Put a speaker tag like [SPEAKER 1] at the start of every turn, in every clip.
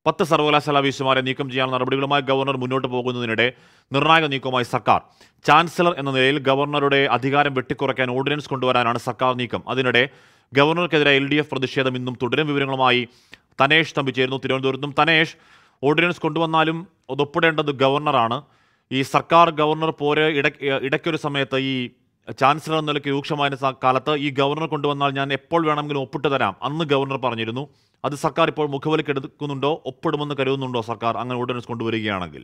[SPEAKER 1] പത്ത് സർവകലാശാല വിശ്വമാരെ നീക്കം ചെയ്യാനുള്ള നടപടികളുമായി ഗവർണർ മുന്നോട്ട് പോകുന്നതിനിടെ നിർണായക നീക്കവുമായി സർക്കാർ ചാൻസലർ എന്ന നിലയിൽ ഗവർണറുടെ അധികാരം വെട്ടിക്കുറയ്ക്കാൻ ഓർഡിനൻസ് കൊണ്ടുവരാനാണ് സർക്കാർ നീക്കം അതിനിടെ ഗവർണർക്കെതിരെ എൽ ഡി എഫ് പ്രതിഷേധം ഇന്നും തുടരും വിവരങ്ങളുമായി തനേഷ് തമ്പി ചേരുന്നു തിരുവനന്തപുരത്തും തനേഷ് ഓർഡിനൻസ് കൊണ്ടുവന്നാലും അത് ഒപ്പിടേണ്ടത് ഗവർണറാണ് ഈ സർക്കാർ ഗവർണർ പോരെ ഇട ഇടയ്ക്കൊരു സമയത്ത് ഈ ചാൻസലർ എന്ന നിലയ്ക്ക് രൂക്ഷമായ സ- കാലത്ത് ഈ ഗവർണർ കൊണ്ടുവന്നാൽ ഞാൻ എപ്പോൾ വേണമെങ്കിലും ഒപ്പിട്ട് തരാം അന്ന് ഗവർണർ പറഞ്ഞിരുന്നു അത് സർക്കാർ ഇപ്പോൾ മുഖവിലേക്ക് എടുക്കുന്നുണ്ടോ ഒപ്പിടുമെന്ന് കരുതുന്നുണ്ടോ സർക്കാർ അങ്ങനെ ഓർഡിനൻസ് കൊണ്ടുവരികയാണെങ്കിൽ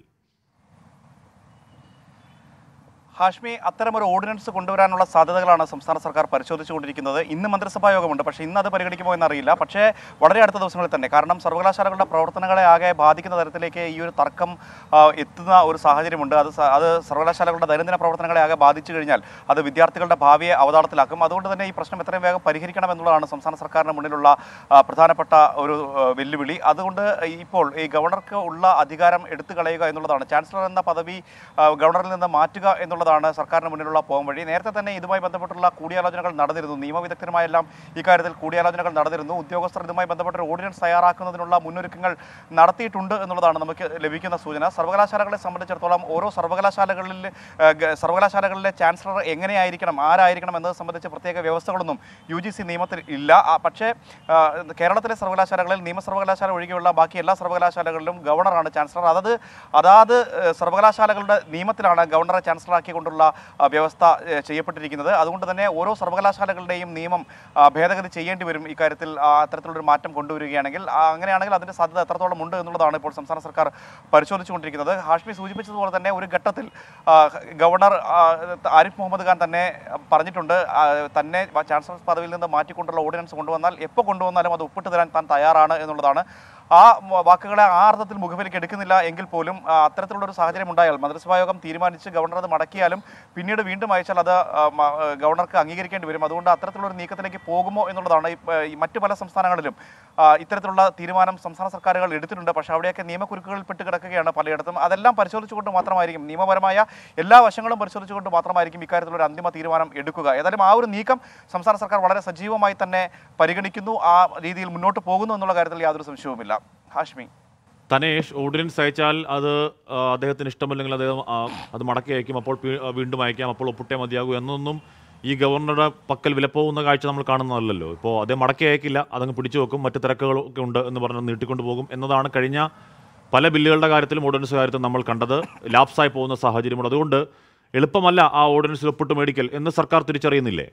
[SPEAKER 2] ഹാഷ്മി അത്തരമൊരു ഓർഡിനൻസ് കൊണ്ടുവരാനുള്ള സാധ്യതകളാണ് സംസ്ഥാന സർക്കാർ പരിശോധിച്ചുകൊണ്ടിരിക്കുന്നത് ഇന്ന് മന്ത്രിസഭാ യോഗമുണ്ട് പക്ഷേ ഇന്ന് അത് പരിഗണിക്കുമോ എന്നറിയില്ല പക്ഷേ വളരെ അടുത്ത ദിവസങ്ങളിൽ തന്നെ കാരണം സർവകലാശാലകളുടെ പ്രവർത്തനങ്ങളെ ആകെ ബാധിക്കുന്ന തരത്തിലേക്ക് ഈ ഒരു തർക്കം ആ, എത്തുന്ന ഒരു സാഹചര്യമുണ്ട് അത് സ- അത് സർവകലാശാലകളുടെ ദൈനംദിന പ്രവർത്തനങ്ങളെ ആകെ ബാധിച്ചു കഴിഞ്ഞാൽ അത് വിദ്യാർത്ഥികളുടെ ഭാവിയെ അവതാളത്തിലാക്കും അതുകൊണ്ട് തന്നെ ഈ പ്രശ്നം എത്രയും വേഗം പരിഹരിക്കണം എന്നുള്ളതാണ് സംസ്ഥാന സർക്കാരിന് മുന്നിലുള്ള ആ, പ്രധാനപ്പെട്ട ഒരു ആ, വെല്ലുവിളി അതുകൊണ്ട് ഇപ്പോൾ ഈ ഗവർണർക്ക് ഉള്ള അധികാരം എടുത്തു കളയുക എന്നുള്ളതാണ് ചാൻസലർ എന്ന പദവി ആ, ഗവർണറിൽ നിന്ന് മാറ്റുക എന്നുള്ളതാണ് സർക്കാരിന് മുന്നിലുള്ള പോം വഴി നേരത്തെ തന്നെ ഇതുമായി ബന്ധപ്പെട്ടുള്ള കൂടിയാലോചനകൾ നടന്നിരുന്നു നിയമവിദഗ്ധരുമായെല്ലാം ഇക്കാര്യത്തിൽ കൂടിയാലോചനകൾ നടന്നിരുന്നു ഉദ്യോഗസ്ഥർ ഇതുമായി ബന്ധപ്പെട്ട ഒരു ഓർഡിനൻസ് തയ്യാറാക്കുന്നതിനുള്ള മുന്നൊരുക്കങ്ങൾ നടത്തിയിട്ടുണ്ട് എന്നുള്ളതാണ് നമുക്ക് ലഭിക്കുന്ന സൂചന സർവകലാശാലകളെ സംബന്ധിച്ചിടത്തോളം ഓരോ സർവകലാശാലകളിൽ ആ, ഗ- സർവകലാശാലകളിലെ ചാൻസലർ എങ്ങനെയായിരിക്കണം ആരായിരിക്കണം എന്നത് സംബന്ധിച്ച് പ്രത്യേക വ്യവസ്ഥകളൊന്നും യു ജി സി നിയമത്തിൽ ഇല്ല ആ, പക്ഷേ ആ, കേരളത്തിലെ സർവകലാശാലകളിൽ നിയമ സർവകലാശാല ഒഴികെയുള്ള ബാക്കി എല്ലാ സർവകലാശാലകളിലും ഗവർണറാണ് ചാൻസലർ അതത് അതാത് ഏഹ്, സർവകലാശാലകളുടെ നിയമത്തിലാണ് ഗവർണറെ ചാൻസലറാക്കിക്കൊണ്ടുള്ള ആ, വ്യവസ്ഥ ഏഹ്, ചെയ്യപ്പെട്ടിരിക്കുന്നത് അതുകൊണ്ട് തന്നെ ഓരോ സർവകലാശാലകളുടെയും നിയമം ആ, ഭേദഗതി ചെയ്യേണ്ടി വരും ഇക്കാര്യത്തിൽ ആ, അത്തരത്തിലുള്ളൊരു മാറ്റം കൊണ്ടുവരികയാണെങ്കിൽ ആ, അങ്ങനെയാണെങ്കിൽ അതിൻ്റെ സാധ്യത എത്രത്തോളം ഉണ്ട് എന്നുള്ളതാണ് ഇപ്പോൾ സംസ്ഥാന സർക്കാർ പരിശോധിച്ചുകൊണ്ടിരിക്കുന്നത് ഹാഷ്മി സൂചിപ്പിച്ചതുപോലെ തന്നെ ഒരു ഘട്ടത്തിൽ ആ, ഗവർണർ ആ, ആരിഫ് മുഹമ്മദ് ഖാൻ തന്നെ പറഞ്ഞിട്ടുണ്ട് ആ, തന്നെ ചാൻസലർ പദവിയിൽ നിന്ന് മാറ്റിക്കൊണ്ടുള്ള ഓർഡിനൻസ് കൊണ്ടുവന്നാൽ എപ്പോൾ കൊണ്ടുവന്നാലും അത് ഒപ്പിട്ട് തരാൻ താൻ തയ്യാറാണ് എന്നുള്ളതാണ് ആ മ- വാക്കുകളെ ആ അർത്ഥത്തിൽ മുഖവിലേക്ക് എടുക്കുന്നില്ല എങ്കിൽ പോലും ആ, അത്തരത്തിലുള്ള ഒരു സാഹചര്യം ഉണ്ടായാൽ മന്ത്രിസഭാ യോഗം തീരുമാനിച്ച് ഗവർണർ അത് മടക്കിയാലും പിന്നീട് വീണ്ടും അയച്ചാൽ അത് ആ, മ- ആ, ഗവർണർക്ക് അംഗീകരിക്കേണ്ടി വരും അതുകൊണ്ട് അത്തരത്തിലുള്ള ഒരു നീക്കത്തിലേക്ക് പോകുമോ എന്നുള്ളതാണ് ഈ, ആ, ഈ മറ്റു പല സംസ്ഥാനങ്ങളിലും ആ, ഇത്തരത്തിലുള്ള തീരുമാനം സംസ്ഥാന സർക്കാരുകൾ എടുത്തിട്ടുണ്ട് പക്ഷേ അവിടെയൊക്കെ നിയമക്കുരുക്കുകളിൽ പെട്ട് കിടക്കുകയാണ് പലയിടത്തും അതെല്ലാം പരിശോധിച്ചുകൊണ്ട് മാത്രമായിരിക്കും നിയമപരമായ എല്ലാ വശങ്ങളും പരിശോധിച്ചുകൊണ്ട് മാത്രമായിരിക്കും ഇക്കാര്യത്തിലുള്ള ഒരു അന്തിമ തീരുമാനം എടുക്കുക ഏതായാലും ആ ഒരു നീക്കം സംസ്ഥാന സർക്കാർ വളരെ സജീവമായി തന്നെ പരിഗണിക്കുന്നു ആ രീതിയിൽ മുന്നോട്ട് പോകുന്നു എന്നുള്ള കാര്യത്തിൽ യാതൊരു സംശയവുമില്ല ഹാഷ്മി
[SPEAKER 1] തനേഷ് ഓർഡിനൻസ് അയച്ചാൽ അത് ആ, അദ്ദേഹത്തിന് ഇഷ്ടമല്ലെങ്കിൽ അദ്ദേഹം ആ, അത് മടക്കി അയക്കും അപ്പോൾ പി- ആ, വീണ്ടും അയക്കാം അപ്പോൾ ഒപ്പിട്ടേ മതിയാകൂ എന്നൊന്നും ഈ ഗവർണറുടെ പക്കൽ വിലപ്പോകുന്ന കാഴ്ച നമ്മൾ കാണുന്നതല്ലല്ലോ ഇപ്പോൾ അദ്ദേഹം മടക്കി അയക്കില്ല അതങ്ങ് പിടിച്ചു വെക്കും മറ്റ് തിരക്കുകളൊക്കെ ഉണ്ട് എന്ന് പറഞ്ഞ് നീട്ടിക്കൊണ്ടു പോകും എന്നതാണ് കഴിഞ്ഞ പല ബില്ലുകളുടെ കാര്യത്തിലും ഓർഡിനൻസ് കാര്യത്തിലും നമ്മൾ കണ്ടത് ലാപ്സായി പോകുന്ന സാഹചര്യമുണ്ട് അതുകൊണ്ട് എളുപ്പമല്ല ആ ഓർഡിനൻസിൽ ഒപ്പിട്ട് മേടിക്കൽ എന്ന് സർക്കാർ തിരിച്ചറിയുന്നില്ലേ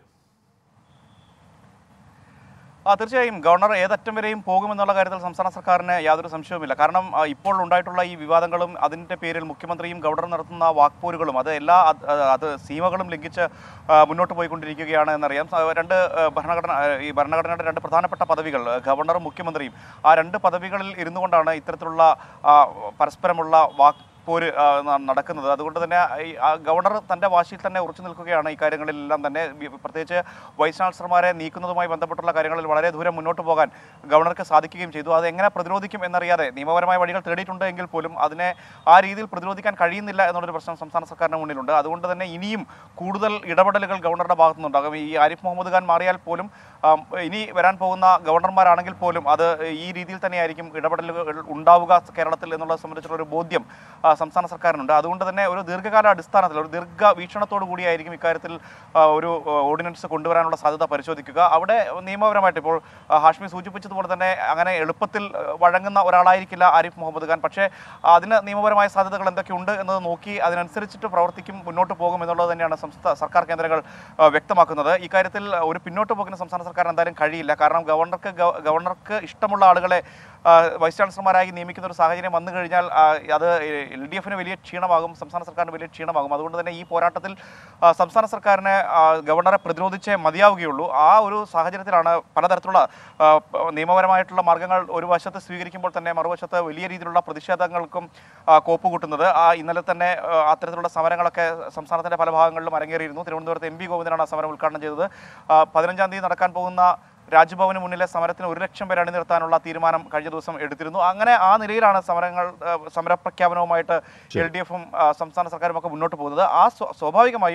[SPEAKER 2] ആ തീർച്ചയായും ഗവർണർ ഏതറ്റം വരെയും പോകുമെന്നുള്ള കാര്യത്തിൽ സംസ്ഥാന സർക്കാരിന് യാതൊരു സംശയവുമില്ല കാരണം ആ, ഇപ്പോൾ ഉണ്ടായിട്ടുള്ള ഈ വിവാദങ്ങളും അതിൻ്റെ പേരിൽ മുഖ്യമന്ത്രിയും ഗവർണർ നടത്തുന്ന വാക്പോരുകളും അത് എല്ലാ അത് അത് സീമകളും ലംഘിച്ച് ആ, മുന്നോട്ട് പോയിക്കൊണ്ടിരിക്കുകയാണ് എന്നറിയാം സ- രണ്ട് ആ, ഭരണഘടന ആ, ഈ ഭരണഘടനയുടെ രണ്ട് പ്രധാനപ്പെട്ട പദവികൾ ആ, ഗവർണറും മുഖ്യമന്ത്രിയും ആ രണ്ട് പദവികളിൽ ഇരുന്നു കൊണ്ടാണ് ഇത്തരത്തിലുള്ള ആ, പരസ്പരമുള്ള വാക്ക് പോര് ആ, ന- നടക്കുന്നത് അതുകൊണ്ട് തന്നെ ഈ, ആ, ഗവർണർ തൻ്റെ വാശിയിൽ തന്നെ ഉറച്ചു നിൽക്കുകയാണ് ഈ കാര്യങ്ങളിലെല്ലാം തന്നെ വി- പ്രത്യേകിച്ച് വൈസ് ചാൻസലർമാരെ നീക്കുന്നതുമായി ബന്ധപ്പെട്ടുള്ള കാര്യങ്ങളിൽ വളരെ ദൂരം മുന്നോട്ട് പോകാൻ ഗവർണർക്ക് സാധിക്കുകയും ചെയ്തു അത് എങ്ങനെ പ്രതിരോധിക്കും എന്നറിയാതെ നിയമപരമായ വഴികൾ തേടിയിട്ടുണ്ട് എങ്കിൽ പോലും അതിനെ ആ രീതിയിൽ പ്രതിരോധിക്കാൻ കഴിയുന്നില്ല എന്നുള്ളൊരു പ്രശ്നം സംസ്ഥാന സർക്കാരിന് മുന്നിലുണ്ട് അതുകൊണ്ട് തന്നെ ഇനിയും കൂടുതൽ ഇടപെടലുകൾ ഗവർണറുടെ ഭാഗത്തു നിന്നുണ്ടാകും ഈ ആരിഫ് മുഹമ്മദ് ഖാൻ മാറിയാൽ പോലും ആം, ഇനി വരാൻ പോകുന്ന ഗവർണർമാരാണെങ്കിൽ പോലും അത് ഈ രീതിയിൽ തന്നെയായിരിക്കും ഇടപെടലുകൾ ഉണ്ടാവുക കേരളത്തിൽ എന്നുള്ളത് സംബന്ധിച്ചുള്ള ഒരു ബോധ്യം ആ, സംസ്ഥാന സർക്കാരിനുണ്ട് അതുകൊണ്ട് തന്നെ ഒരു ദീർഘകാല അടിസ്ഥാനത്തിൽ ഒരു ദീർഘ വീക്ഷണത്തോടു കൂടിയായിരിക്കും ഇക്കാര്യത്തിൽ ആ, ഒരു ആ, ഓർഡിനൻസ് കൊണ്ടുവരാനുള്ള സാധ്യത പരിശോധിക്കുക അവിടെ നിയമപരമായിട്ട് ഇപ്പോൾ ആ, ഹാഷ്മി സൂചിപ്പിച്ചതുപോലെ തന്നെ അങ്ങനെ എളുപ്പത്തിൽ ആ, വഴങ്ങുന്ന ഒരാളായിരിക്കില്ല ആരിഫ് മുഹമ്മദ് ഖാൻ പക്ഷേ അതിന് നിയമപരമായ സാധ്യതകൾ എന്തൊക്കെയുണ്ട് എന്നത് നോക്കി അതിനനുസരിച്ചിട്ട് പ്രവർത്തിക്കും മുന്നോട്ട് പോകും എന്നുള്ളത് തന്നെയാണ് സംസ്ഥാന സർക്കാർ കേന്ദ്രങ്ങൾ ആ, വ്യക്തമാക്കുന്നത് ഇക്കാര്യത്തിൽ ഒരു പിന്നോട്ട് പോക്കിന് സംസ്ഥാന സർക്കാർ എന്തായാലും കഴിയില്ല കാരണം ഗവർണർക്ക് ഗവ- ഗവർണർക്ക് ഇഷ്ടമുള്ള ആളുകളെ ആ, വൈസ് ചാൻസലർമാരായി നിയമിക്കുന്ന ഒരു സാഹചര്യം വന്നു കഴിഞ്ഞാൽ ആ, അത് എൽ ഡി എഫിന് വലിയ ക്ഷീണമാകും സംസ്ഥാന സർക്കാരിന് വലിയ ക്ഷീണമാകും അതുകൊണ്ട് തന്നെ ഈ പോരാട്ടത്തിൽ ആ, സംസ്ഥാന സർക്കാരിനെ ആ, ഗവർണറെ പ്രതിരോധിച്ചേ മതിയാവുകയുള്ളൂ ആ ഒരു സാഹചര്യത്തിലാണ് പലതരത്തിലുള്ള ആ, പ- നിയമപരമായിട്ടുള്ള മാർഗങ്ങൾ ഒരു വശത്ത് സ്വീകരിക്കുമ്പോൾ തന്നെ മറുവശത്ത് വലിയ രീതിയിലുള്ള പ്രതിഷേധങ്ങൾക്കും ആ, കോപ്പ് കൂട്ടുന്നത് ആ ഇന്നലെ തന്നെ ആ, അത്തരത്തിലുള്ള സമരങ്ങളൊക്കെ സംസ്ഥാനത്തിന്റെ പല ഭാഗങ്ങളിലും അരങ്ങേറിയിരുന്നു തിരുവനന്തപുരത്ത് എം പി ഗോവിന്ദനാണ് ആ സമരം ഉദ്ഘാടനം ചെയ്തത് ആ, പതിനഞ്ചാം തീയതി നടക്കാൻ പോകുന്ന രാജ്ഭവന് മുന്നിലെ സമരത്തിന് ഒരു ലക്ഷം പേരെ അണിനിർത്താനുള്ള തീരുമാനം കഴിഞ്ഞ ദിവസം എടുത്തിരുന്നു അങ്ങനെ ആ നിലയിലാണ് സമരങ്ങൾ ആ, സമരപ്രഖ്യാപനവുമായിട്ട് എൽ ഡി എഫും സംസ്ഥാന സർക്കാരും ഒക്കെ മുന്നോട്ട് പോകുന്നത് ആ സ്വ- സ്വാഭാവികമായും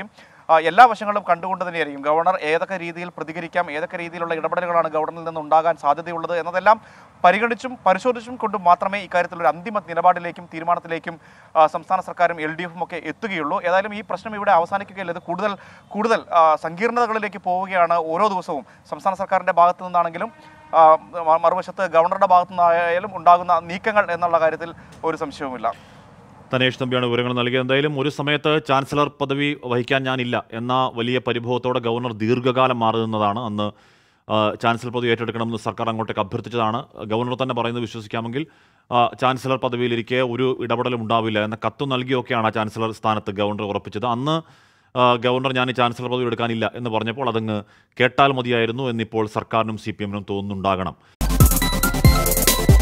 [SPEAKER 2] ആ, എല്ലാ വശങ്ങളും കണ്ടുകൊണ്ട് തന്നെയായിരിക്കും ഗവർണർ ഏതൊക്കെ രീതിയിൽ പ്രതികരിക്കാം ഏതൊക്കെ രീതിയിലുള്ള ഇടപെടലുകളാണ് ഗവർണറിൽ നിന്ന് ഉണ്ടാകാൻ സാധ്യതയുള്ളത് എന്നതെല്ലാം പരിഗണിച്ചും പരിശോധിച്ചും കൊണ്ടും മാത്രമേ ഇക്കാര്യത്തിൽ ഒരു അന്തിമ നിലപാടിലേക്കും തീരുമാനത്തിലേക്കും ആ, സംസ്ഥാന സർക്കാരും എൽ ഡി എഫും ഒക്കെ എത്തുകയുള്ളൂ ഏതായാലും ഈ പ്രശ്നം ഇവിടെ അവസാനിക്കുകയല്ല ഇത് കൂടുതൽ കൂടുതൽ ആ, സങ്കീർണതകളിലേക്ക് പോവുകയാണ് ഓരോ ദിവസവും സംസ്ഥാന സർക്കാരിൻ്റെ ഭാഗത്തു നിന്നാണെങ്കിലും ആ, മ- മറുവശത്ത് ഗവർണറുടെ ഭാഗത്തു നിന്നായാലും ഉണ്ടാകുന്ന നീക്കങ്ങൾ എന്നുള്ള കാര്യത്തിൽ ഒരു സംശയവുമില്ല
[SPEAKER 1] തനേഷ് തമ്പിയാണ് വിവരങ്ങൾ നൽകിയത് എന്തായാലും ഒരു സമയത്ത് ചാൻസലർ പദവി വഹിക്കാൻ ഞാനില്ല എന്ന വലിയ പരിഭവത്തോടെ ഗവർണർ ദീർഘകാലം മാറി നിന്നതാണ് അന്ന് ആ, ചാൻസലർ പദവി ഏറ്റെടുക്കണമെന്ന് സർക്കാർ അങ്ങോട്ടേക്ക് അഭ്യർത്ഥിച്ചതാണ് ഗവർണർ തന്നെ പറയുന്നത് വിശ്വസിക്കാമെങ്കിൽ ആ, ചാൻസലർ പദവിയിലിരിക്കെ ഒരു ഇടപെടലും ഉണ്ടാവില്ല എന്ന കത്ത് നൽകിയൊക്കെയാണ് ആ ചാൻസലർ സ്ഥാനത്ത് ഗവർണർ ഉറപ്പിച്ചത് അന്ന് ആ, ഗവർണർ ഞാൻ ഈ ചാൻസലർ പദവി എടുക്കാനില്ല എന്ന് പറഞ്ഞപ്പോൾ അതങ്ങ് കേട്ടാൽ മതിയായിരുന്നു എന്നിപ്പോൾ സർക്കാരിനും സി പി എമ്മിനും തോന്നുന്നുണ്ടാകണം